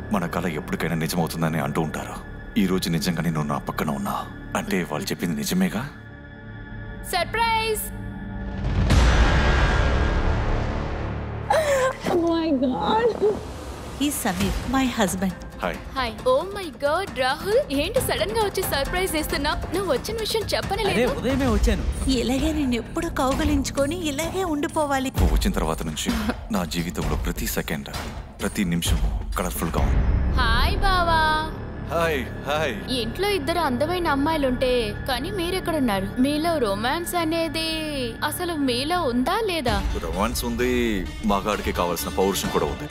మన కళ ఎప్పటికైనా నిజమవుతుందని అంటూ ఉంటారు ఈ రోజు నిజంగానే నువ్వు నా పక్కన ఉన్నా అంటే వాళ్ళు చెప్పింది నిజమేగా సర్ప్రైజ్ ఈ Sameer my husband hi hi oh my god Rahul ఏంటి సడన్ గా వచ్చి సర్ప్రైజ్ ఇస్తున్నా నువ్వు వచ్చిన విషయం చెప్పనే అదే లేదు ఉదయమే వచ్చాను ఇలాగే నేను ఎప్పుడు కౌగలించుకొని ఇలాగే ఉండిపోవాలి నువ్వు వచ్చిన తర్వాత నుంచి నా జీవితంలో ప్రతి సెకండ్ ప్రతి నిమిషం కలర్ఫుల్ గా ఉంది హాయ్ బావా హాయ్ హాయ్ ఇంట్లో ఇద్దరు అందమైన అమ్మాయిలుంటే కానీ మీరెక్కడున్నారు మీలో రొమాన్స్ అనేది అసలు మీలో ఉందా లేదా రొమాన్స్ ఉంది మగాడికి కావాల్సిన పౌరుషం కూడా ఉంది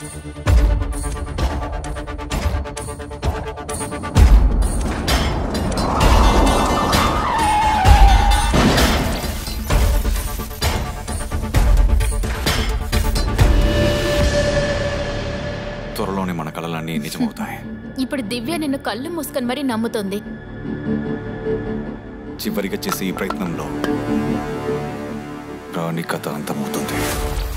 త్వరలోనే మన కళలన్నీ నిజమవుతాయి ఇప్పుడు దివ్య నిన్ను కళ్ళు మూసుకొని మరీ నమ్ముతుంది చివరిగా చేసే ఈ ప్రయత్నంలో రాణి కథ అంతమవుతుంది